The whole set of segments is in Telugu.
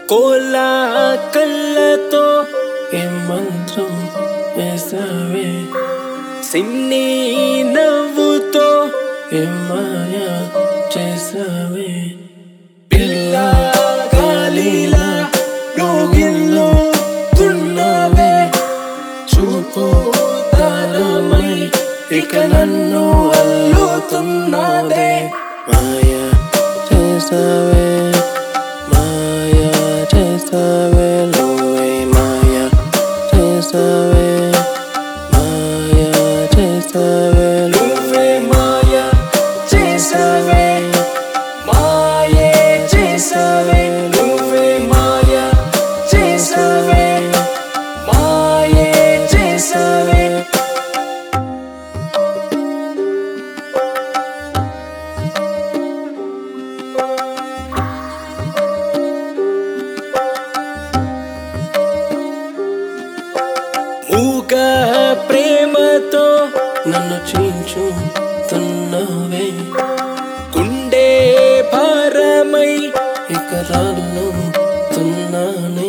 కోలా కళ్ళతో ఏ మంత్రం వేసావే సిన్ని నవ్వుతో ఏ మాయా చేసావే పిల్ల గాలిలా రోగిల్లో తున్నావే చూపు తారమై ఇక నన్ను అల్లుతున్నదే మాయా చేసావే మాయా చేసావే నువ్వే మాయా చేసావే మాయా చేసావే నువ్వే మాయా చేసావే మాయే చేసావే నువ్వే మాయా చేసావే మాయే చేసావే మూగ ప్రేమతో నన్ను చీల్చుతున్నవే గుండె భారమై ఇక రాళ్ళు తున్నానే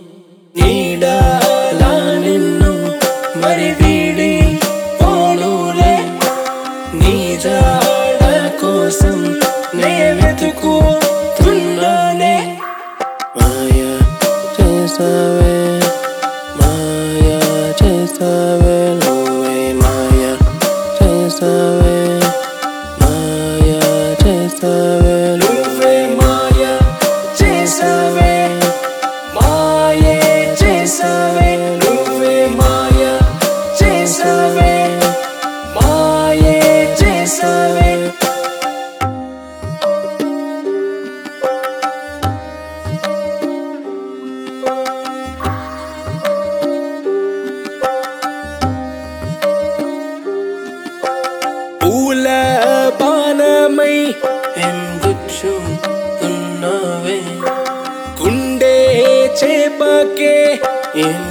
నీడాలా నిన్ను మరి వీడి పోనులే నీ జాడ కోసం నే వెతుకుతున్నానే మాయా చేసావే మాయా చేసావే నువ్వే మాయా చేసావే మాయా చేసావే నువ్వే మాయా చేసావే మాయే చేసావే నువ్వే మాయా చేసావే మాయే చేసావే పూల బాణమై ఎందుచున్నావే గుండె చేపకే ఏం